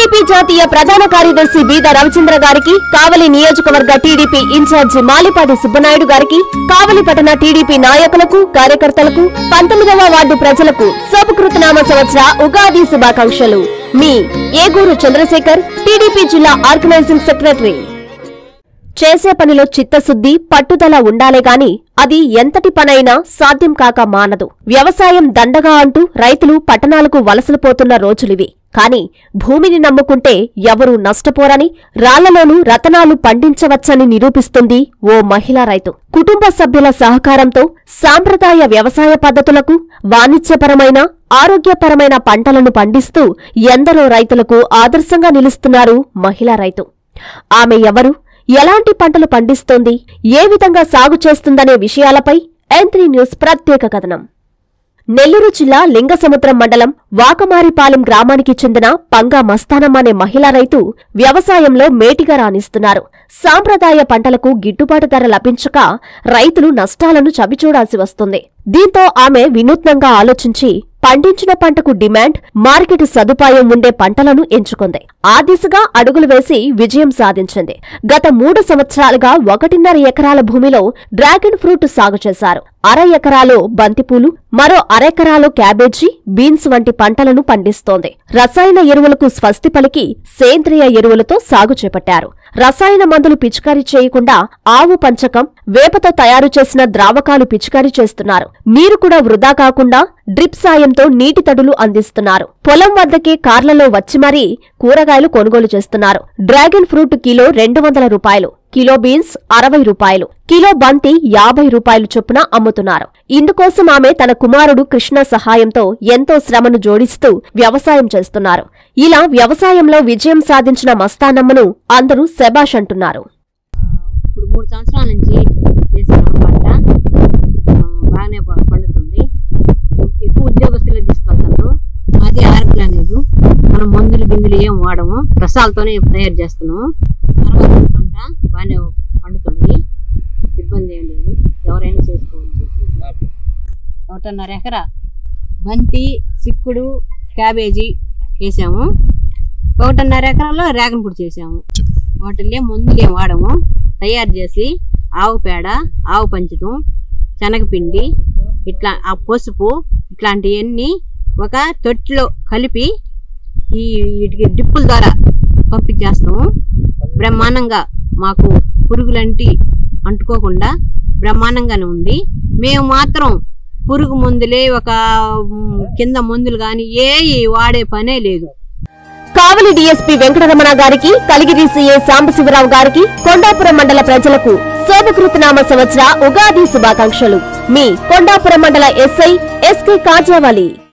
TDP జాతీయ ప్రధాన కార్యదర్శి బీద రవిచంద్ర గారికి కావలి నియోజకవర్గ టీడీపీ ఇన్ఛార్జి మాలిపాటి సుబ్బనాయుడు గారికి కావలి పట్టణ టీడీపీ నాయకులకు కార్యకర్తలకు పంతొమ్మిదవ వార్డు ప్రజలకు శుభకృతనామ సంవత్సర ఉగాది శుభాకాంక్షలు మీ ఏగూరు చంద్రశేఖర్ టీడీపీ జిల్లా ఆర్గనైజింగ్ సెక్రటరీ చేసే పనిలో చిత్తశుద్ధి పట్టుదల ఉండాలే గాని అది ఎంతటి పనైనా సాధ్యం కాక మానదు వ్యవసాయం దండగా అంటూ రైతులు పట్టణాలకు వలసలు పోతున్న రోజులివి కాని భూమిని నమ్ముకుంటే ఎవరూ నష్టపోరని రాళ్లలోనూ రతనాలు పండించవచ్చని నిరూపిస్తుంది ఓ మహిళా రైతు కుటుంబ సభ్యుల సహకారంతో సాంప్రదాయ వ్యవసాయ పద్ధతులకు వాణిజ్యపరమైన ఆరోగ్యపరమైన పంటలను పండిస్తూ ఎందరో రైతులకు ఆదర్శంగా నిలుస్తున్నారు మహిళా రైతు ఆమె ఎవరు ఎలాంటి పంటలు పండిస్తోంది ఏ విధంగా సాగు చేస్తుందనే విషయాలపై ఎంత్రీ న్యూస్ ప్రత్యేక కథనం నెల్లూరు జిల్లా లింగసముద్రం మండలం వాకమారిపాలెం గ్రామానికి చెందిన పంగా మస్తానమ్మ అనే మహిళా రైతు వ్యవసాయంలో మేటిగా రాణిస్తున్నారు సాంప్రదాయ పంటలకు గిట్టుబాటు ధర లభించక రైతులు నష్టాలను చవిచూడాల్సి వస్తుంది దీంతో ఆమె వినూత్నంగా ఆలోచించి పండించిన పంటకు డిమాండ్ మార్కెట్ సదుపాయం ఉండే పంటలను ఎంచుకుంది ఆ దిశగా అడుగులు వేసి విజయం సాధించింది గత మూడు సంవత్సరాలుగా ఒకటిన్నర ఎకరాల భూమిలో డ్రాగన్ ఫ్రూట్ సాగు చేశారు అర ఎకరాలో బంతిపూలు మరో అరెకరాలో క్యాబేజీ బీన్స్ వంటి పంటలను పండిస్తోంది రసాయన ఎరువులకు స్వస్తి పలికి సేంద్రియ ఎరువులతో సాగు చేపట్టారు రసాయన మందులు పిచికారీ చేయకుండా ఆవు పంచకం వేపతో తయారు చేసిన ద్రావకాలు పిచికారీ చేస్తున్నారు నీరు కూడా వృధా కాకుండా డ్రిప్ సాయంతో నీటి తడులు అందిస్తున్నారు పొలం వద్దకే కార్లలో వచ్చి మరీ కూరగాయలు కొనుగోలు చేస్తున్నారు డ్రాగన్ ఫ్రూట్ కిలో రెండు వందల రూపాయలు కిలో బీన్స్ అరవై రూపాయలు కిలో బంతి యాభై రూపాయలు చొప్పున అమ్ముతున్నారు ఇందుకోసం ఆమె తన కుమారుడు కృష్ణ సహాయంతో ఎంతో శ్రమను జోడిస్తూ వ్యవసాయం చేస్తున్నారు ఇలా వ్యవసాయంలో విజయం సాధించిన మస్తానమ్మను అందరూ శబాష్ అంటున్నారు ఇప్పుడు మూడు సంవత్సరాల నుంచి చేస్తున్నాం పంట ఆ, బాగానే ప- పండుతుంది ఎక్కువ ఉద్యోగస్తులు తీసుకెళ్తున్నారు మాది ఆర్కులు అనేది మనం మందులు గిందులు ఏం వాడము రసాలతోనే తయారు చేస్తున్నాము పర్వాలేదు పంట బాగానే పండుతుంది ఇబ్బంది ఏం లేదు ఎవరైనా చేసుకోవచ్చు ఒకటిన్నర ఎకరా బంతి చిక్కుడు క్యాబేజీ వేసాము ఒకటిన్నర ఎకరాలో రేగన్ పొడి చేసాము వాటిల్లో మందులు ఏం వాడము తయారు చేసి ఆవు పేడ ఆవు పంచతం శనగపిండి ఇట్లా ఆ పసుపు ఇట్లాంటివన్నీ ఒక తొట్టిలో కలిపి ఈ వీటికి డిప్పుల ద్వారా పంపించేస్తాము బ్రహ్మాండంగా మాకు పురుగులంటి అంటుకోకుండా బ్రహ్మాండంగానే ఉంది మేము మాత్రం పురుగు మందులే ఒక మ్, కింద మందులు కానీ ఏ వాడే పనే లేదు కావలి డీఎస్పీ వెంకటరమణ గారికి కలిగిరి సీఏ సాంబశివరావు గారికి కొండాపురం మండల ప్రజలకు శోభకృతనామ సంవత్సర ఉగాది శుభాకాంక్షలు మీ కొండాపురం మండల ఎస్ఐ ఎస్కే కాజావాలి